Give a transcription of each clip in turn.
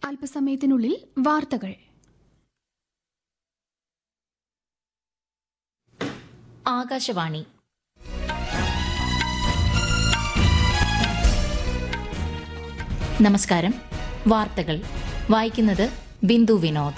അല്പസമയത്തിനുള്ളിൽ വാർത്തകൾ ആകാശവാണി നമസ്കാരം വാർത്തകൾ വായിക്കുന്നത് ബിന്ദു വിനോദ്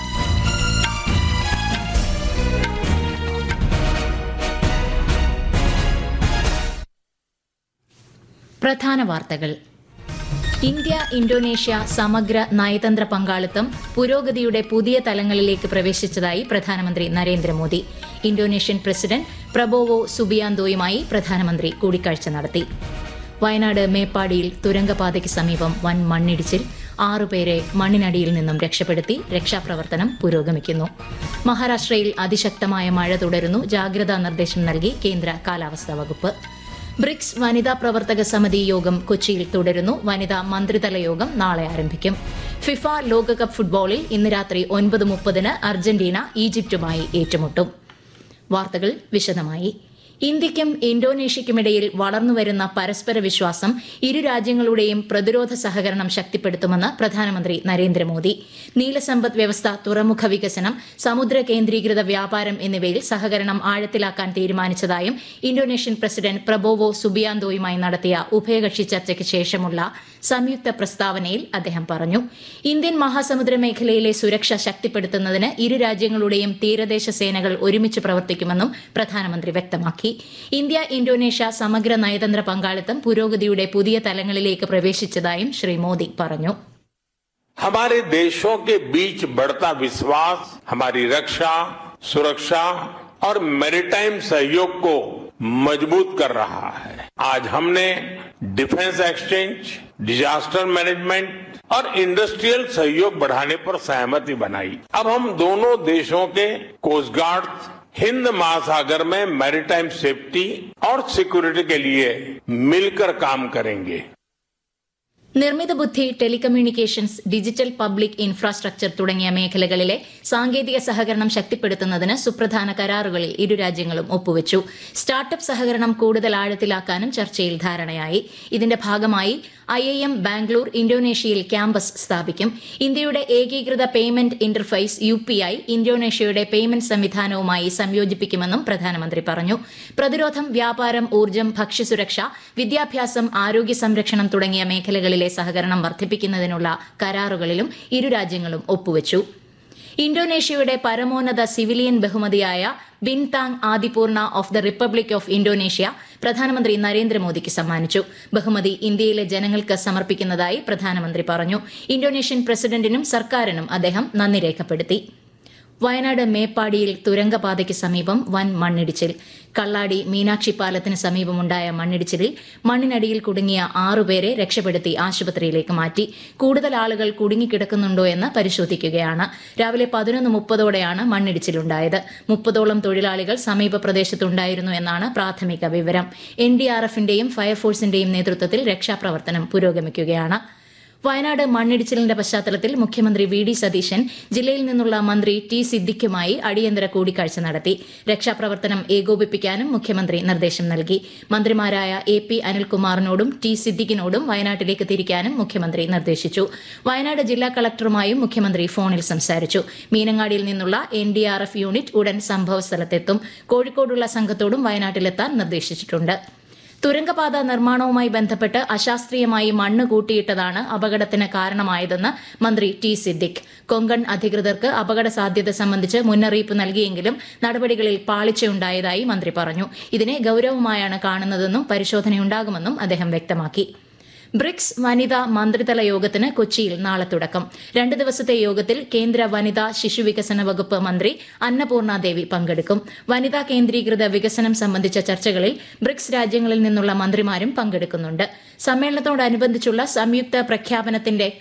പ്രധാന വാർത്തകൾ ഇന്ത്യ ഇന്തോനേഷ്യ സമഗ്ര നയതന്ത്ര പങ്കാളിത്തം പുരോഗതിയുടെ പുതിയ തലങ്ങളിലേക്ക് പ്രവേശിച്ചതായി പ്രധാനമന്ത്രി നരേന്ദ്രമോദി ഇന്തോനേഷ്യൻ പ്രസിഡന്റ് പ്രബോവോ സുബിയാന്തോയുമായി പ്രധാനമന്ത്രി കൂടിക്കാഴ്ച നടത്തി വയനാട് മേപ്പാടിയിൽ തുരങ്കപാതയ്ക്ക് സമീപം വൻ മണ്ണിടിച്ചിൽ ആറുപേരെ മണ്ണിനടിയിൽ നിന്നും രക്ഷപ്പെടുത്തി രക്ഷാപ്രവർത്തനം പുരോഗമിക്കുന്നു മഹാരാഷ്ട്രയിൽ അതിശക്തമായ മഴ തുടരുന്നു ജാഗ്രതാ നിർദ്ദേശം നൽകി കേന്ദ്ര കാലാവസ്ഥാ വകുപ്പ് ബ്രിക്സ് വനിതാ പ്രവർത്തക സമിതി യോഗം കൊച്ചിയിൽ തുടരുന്നു വനിതാ മന്ത്രിതല യോഗം നാളെ ആരംഭിക്കും ഫിഫ ലോകകപ്പ് ഫുട്ബോളിൽ ഇന്ന് രാത്രി ഒൻപത് മുപ്പതിന് അർജന്റീന ഈജിപ്തുമായി ഏറ്റുമുട്ടും വാർത്തകൾ വിശദമായി ഇന്ത്യയ്ക്കും ഇന്തോനേഷ്യയ്ക്കുമിടയിൽ വളർന്നുവരുന്ന പരസ്പര വിശ്വാസം ഇരു രാജ്യങ്ങളുടെയും പ്രതിരോധ സഹകരണം ശക്തിപ്പെടുത്തുമെന്ന് പ്രധാനമന്ത്രി നരേന്ദ്രമോദി നീലസമ്പദ് വ്യവസ്ഥ തുറമുഖ വികസനം സമുദ്ര കേന്ദ്രീകൃത വ്യാപാരം എന്നിവയിൽ സഹകരണം ആഴത്തിലാക്കാൻ തീരുമാനിച്ചതായും ഇന്തോനേഷ്യൻ പ്രസിഡന്റ് പ്രബോവോ സുബിയാന്തോയുമായി നടത്തിയ ഉഭയകക്ഷി ചർച്ചയ്ക്ക് ശേഷമുള്ള സംയുക്ത പ്രസ്താവനയിൽ അദ്ദേഹം പറഞ്ഞു ഇന്ത്യൻ മഹാസമുദ്ര മേഖലയിലെ സുരക്ഷ ശക്തിപ്പെടുത്തുന്നതിന് ഇരു രാജ്യങ്ങളുടെയും തീരദേശ സേനകൾ ഒരുമിച്ച് പ്രവർത്തിക്കുമെന്നും പ്രധാനമന്ത്രി വ്യക്തമാക്കി ഇന്ത്യ ഇന്തോനേഷ്യ സമഗ്ര നയതന്ത്ര പങ്കാളിത്തം പുരോഗതിയുടെ പുതിയ തലങ്ങളിലേക്ക് പ്രവേശിച്ചതായും ശ്രീ മോദി പറഞ്ഞു हमारे देशों के बीच बढ़ता विश्वास हमारी रक्षा सुरक्षा और मैरीटाइम सहयोग को मजबूत कर रहा है आज हमने डिफेंस एक्सचेंज डिजास्टर मैनेजमेंट और इंडस्ट्रियल सहयोग बढ़ाने पर सहमति बनाई अब हम दोनों देशों के कोस्ट गार्ड हिंद महासागर में मैरीटाइम सेफ्टी और सिक्योरिटी के लिए मिलकर काम करेंगे നിർമ്മിത ബുദ്ധി ടെലികമ്മ്യൂണിക്കേഷൻസ് ഡിജിറ്റൽ പബ്ലിക് ഇൻഫ്രാസ്ട്രക്ചർ തുടങ്ങിയ മേഖലകളിലെ സാങ്കേതിക സഹകരണം ശക്തിപ്പെടുത്തുന്നതിന് സുപ്രധാന കരാറുകളിൽ ഇരു രാജ്യങ്ങളും ഒപ്പുവച്ചു സ്റ്റാർട്ടപ്പ് സഹകരണം കൂടുതൽ ആഴത്തിലാക്കാനും ചർച്ചയിൽ ധാരണയായി ഇതിന്റെ ഭാഗമായി ഐ ഐ എം ബാംഗ്ലൂർ ഇന്തോനേഷ്യയിൽ ക്യാമ്പസ് സ്ഥാപിക്കും ഇന്ത്യയുടെ ഏകീകൃത payment interface U P I ഇന്തോനേഷ്യയുടെ പേയ്മെന്റ് സംവിധാനവുമായി സംയോജിപ്പിക്കുമെന്നും പ്രധാനമന്ത്രി പറഞ്ഞു പ്രതിരോധം വ്യാപാരം ഊർജ്ജം ഭക്ഷ്യസുരക്ഷ വിദ്യാഭ്യാസം ആരോഗ്യ സംരക്ഷണം തുടങ്ങിയ മേഖലകളിലെ സഹകരണം വർദ്ധിപ്പിക്കുന്നതിനുള്ള കരാറുകളിലും ഇരു രാജ്യങ്ങളും ഒപ്പുവച്ചു ഇന്തോനേഷ്യയുടെ പരമോന്നത സിവിലിയൻ ബഹുമതിയായ Bintang Adipurna of the Republic of Indonesia പ്രധാനമന്ത്രി നരേന്ദ്രമോദിക്ക് സമ്മാനിച്ചു ബഹുമതി ഇന്ത്യയിലെ ജനങ്ങൾക്ക് സമർപ്പിക്കുന്നതായി പ്രധാനമന്ത്രി പറഞ്ഞു ഇന്തോനേഷ്യൻ പ്രസിഡന്റിനും സർക്കാരിനും അദ്ദേഹം നന്ദി രേഖപ്പെടുത്തി വയനാട് മേപ്പാടിയിൽ തുരങ്കപാതയ്ക്ക് സമീപം വൻ മണ്ണിടിച്ചിൽ കള്ളാടി മീനാക്ഷി പാലത്തിന് സമീപമുണ്ടായ മണ്ണിടിച്ചിലിൽ മണ്ണിനടിയിൽ കുടുങ്ങിയ ആറുപേരെ രക്ഷപ്പെടുത്തി ആശുപത്രിയിലേക്ക് മാറ്റി കൂടുതൽ ആളുകൾ കുടുങ്ങിക്കിടക്കുന്നുണ്ടോ എന്ന് പരിശോധിക്കുകയാണ് രാവിലെ പതിനൊന്ന് മുപ്പതോടെയാണ് മണ്ണിടിച്ചിലുണ്ടായത് മുപ്പതോളം തൊഴിലാളികൾ സമീപ പ്രദേശത്തുണ്ടായിരുന്നു എന്നാണ് പ്രാഥമിക വിവരം എൻ ഡി ആർ എഫിന്റെയും ഫയർഫോഴ്സിന്റെയും നേതൃത്വത്തിൽ രക്ഷാപ്രവർത്തനം പുരോഗമിക്കുകയാണ് വയനാട് മണ്ണിടിച്ചിലിന്റെ പശ്ചാത്തലത്തിൽ മുഖ്യമന്ത്രി വി ഡി സതീശൻ ജില്ലയിൽ നിന്നുള്ള മന്ത്രി ടി സിദ്ദിഖുമായി അടിയന്തര കൂടിക്കാഴ്ച നടത്തി രക്ഷാപ്രവർത്തനം ഏകോപിപ്പിക്കാനും മുഖ്യമന്ത്രി നിർദ്ദേശം നൽകി മന്ത്രിമാരായ എ പി അനിൽകുമാറിനോടും ടി സിദ്ദിഖിനോടും വയനാട്ടിലേക്ക് തിരിക്കാനും മുഖ്യമന്ത്രി നിർദ്ദേശിച്ചു വയനാട് ജില്ലാ കളക്ടറുമായും മുഖ്യമന്ത്രി ഫോണിൽ സംസാരിച്ചു മീനങ്ങാടിയിൽ നിന്നുള്ള N D R F unit ഉടൻ സംഭവസ്ഥലത്തെത്തും കോഴിക്കോടുള്ള സംഘത്തോടും വയനാട്ടിലെത്താൻ നിർദ്ദേശിച്ചിട്ടുണ്ട് തുരങ്കപാത നിർമ്മാണവുമായി ബന്ധപ്പെട്ട് അശാസ്ത്രീയമായി മണ്ണ് കൂട്ടിയിട്ടതാണ് അപകടത്തിന് കാരണമായതെന്ന് മന്ത്രി ടി സിദ്ദിഖ് കൊങ്കൺ അധികൃതർക്ക് അപകട സാധ്യത സംബന്ധിച്ച് മുന്നറിയിപ്പ് നൽകിയെങ്കിലും നടപടികളിൽ പാളിച്ചയുണ്ടായതായി മന്ത്രി പറഞ്ഞു ഇതിനെ ഗൌരവമായാണ് കാണുന്നതെന്നും പരിശോധനയുണ്ടാകുമെന്നും അദ്ദേഹം വ്യക്തമാക്കി ബ്രിക്സ് വനിതാ മന്ത്രിതല യോഗത്തിന് കൊച്ചിയിൽ നാളെ തുടക്കം രണ്ട് ദിവസത്തെ യോഗത്തിൽ കേന്ദ്ര വനിതാ ശിശുവികസന വകുപ്പ് മന്ത്രി അന്നപൂർണ ദേവി പങ്കെടുക്കും വനിതാ കേന്ദ്രീകൃത വികസനം സംബന്ധിച്ച ചർച്ചകളിൽ ബ്രിക്സ് രാജ്യങ്ങളിൽ നിന്നുള്ള മന്ത്രിമാരും പങ്കെടുക്കുന്നുണ്ട് സമ്മേളനത്തോടനുബന്ധിച്ചുള്ള സംയുക്ത പ്രഖ്യാപനത്തിന്റെ